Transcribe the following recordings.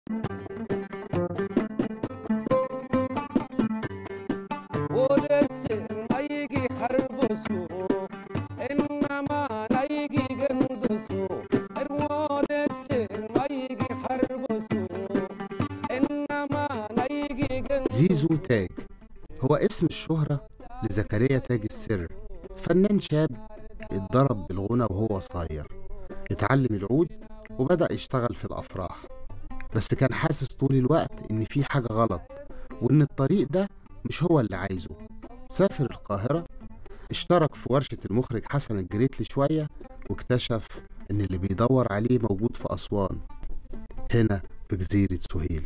ولسه ما يجي حربسو انما لا يجي جندسو ولسه ما يجي حربسو انما لا يجي جندسو زيزو تاج هو اسم الشهرة لزكريا تاج السر فنان شاب اتضرب بالغنى وهو صغير اتعلم العود وبدأ يشتغل في الأفراح بس كان حاسس طول الوقت إن في حاجة غلط وإن الطريق ده مش هو اللي عايزه سافر القاهرة اشترك في ورشة المخرج حسن الجريتلي شوية واكتشف إن اللي بيدور عليه موجود في أسوان هنا في جزيرة سهيل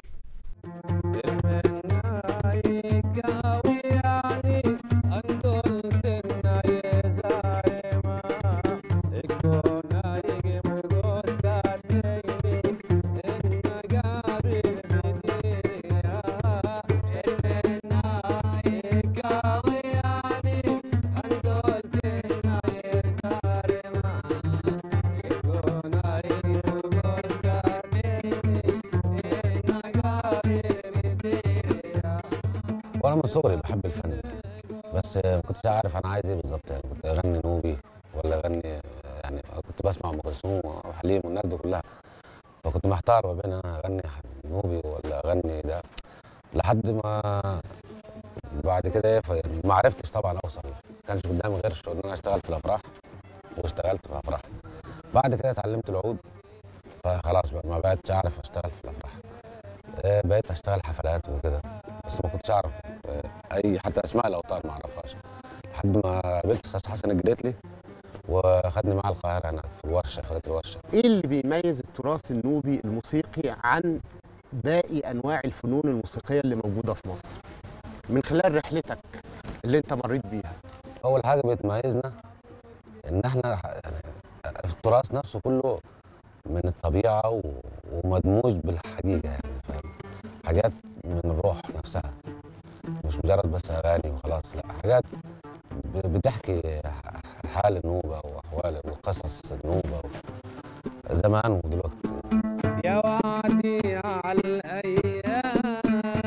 وانا من صغري بحب الفن بس ما كنتش عارف انا عايز ايه بالظبط يعني كنت اغني نوبي ولا اغني يعني كنت بسمع ام كلثوم وحليم والناس دي كلها فكنت محتار ما بين انا اغني نوبي ولا اغني ده لحد ما بعد كده ايه ف- ما عرفتش طبعا اوصل ما كانش قدامي غير ان انا اشتغل في الافراح واشتغلت في الافراح بعد كده اتعلمت العود فخلاص بقى ما بقتش اعرف اشتغل في الافراح آه، بقيت اشتغل حفلات وكده بس ما كنتش اعرف آه، اي حتى اسماء الاوتار ما اعرفهاش لحد ما قابلت استاذ حسن الجريتلي وخدني معاه القاهره هناك في الورشه فرقه الورشه ايه اللي بيميز التراث النوبي الموسيقي عن باقي انواع الفنون الموسيقيه اللي موجوده في مصر من خلال رحلتك اللي انت مريت بيها اول حاجه بتميزنا ان احنا ح- يعني التراث نفسه كله من الطبيعه و- ومدموج بالحقيقه يعني فاهم حاجات من الروح نفسها مش مجرد بس اغاني وخلاص لا حاجات ب- بتحكي ح- حال النوبه واحوال وقصص النوبه و- زمان ودلوقتي يا وعدي على الأيام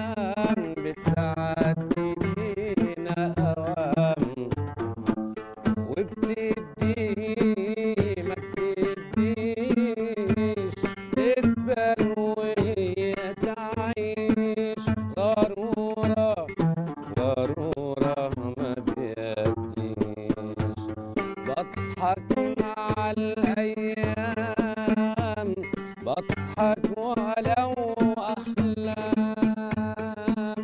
بتعدي بينا أوام وبتدي ما بتديش تقبل وهي تعيش غرورة غرورة ما بيديش بضحك مع الأيام بضحك ولو أحلام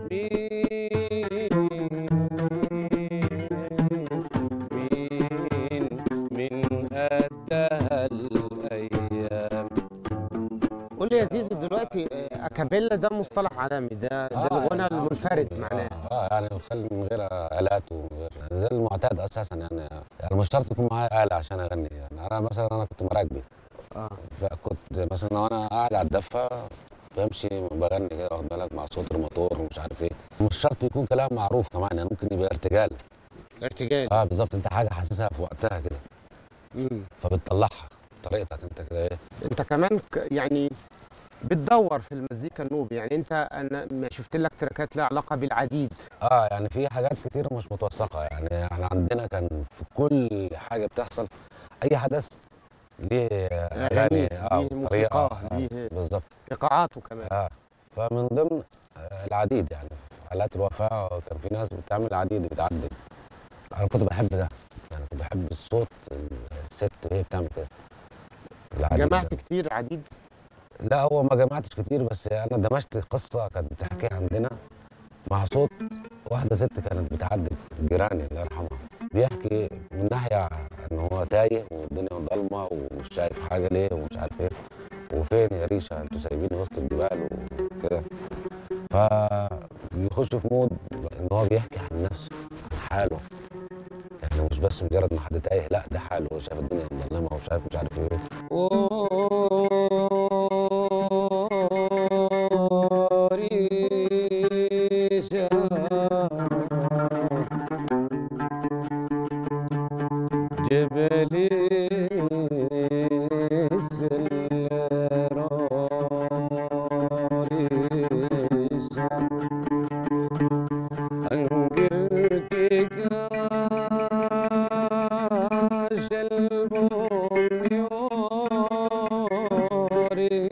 مين مين من قدها الأيام قول لي يا زيزو دلوقتي آه، اكابيلا ده مصطلح عالمي ده ده الغنى المنفرد معناه اه يعني بخلي من غير الات ومن غير يعني ده المعتاد اساسا يعني يعني مش شرط يكون معايا اله عشان اغني يعني انا مثلا انا كنت مراكبي اه فكنت مثلا وانا قاعد على الدفه بمشي بغني كده واخد بالك مع صوت الموتور ومش عارف ايه مش شرط يكون كلام معروف كمان يعني ممكن يبقى ارتجال ارتجال اه بالظبط انت حاجه حاسسها في وقتها كده مم. فبتطلعها طريقتك انت كده ايه انت كمان ك- يعني بتدور في المزيكا النوبي يعني انت انا ما شفت لك تراكات لها علاقه بالعديد اه يعني في حاجات كتير مش متوثقه يعني احنا عندنا كان في كل حاجه بتحصل اي حدث ليه اغاني اه ليه طريقه موسيقاه آه ليه بالظبط ايقاعاته كمان اه فمن ضمن آه، العديد يعني حالات الوفاه كان في ناس بتعمل عديد بتعدد انا كنت بحب ده يعني كنت بحب الصوت الست وهي بتعمل كده العديد جمعت ده. كتير عديد لا هو ما جمعتش كتير بس انا دمجت قصه كانت بتحكيها عندنا مع صوت واحده ست كانت بتعدي جيراني الله يرحمها بيحكي من ناحيه ان هو تايه والدنيا ضلمه ومش شايف حاجه ليه ومش عارف ايه وفين يا ريشه انتوا سايبيني وسط الجبال وكده فبيخش في مود ان هو بيحكي عن نفسه عن حاله يعني مش بس مجرد ما حد تايه لا ده حاله هو شايف الدنيا مظلمه وشايف مش عارف ايه وريشة جبلي السلران قلبهم يوري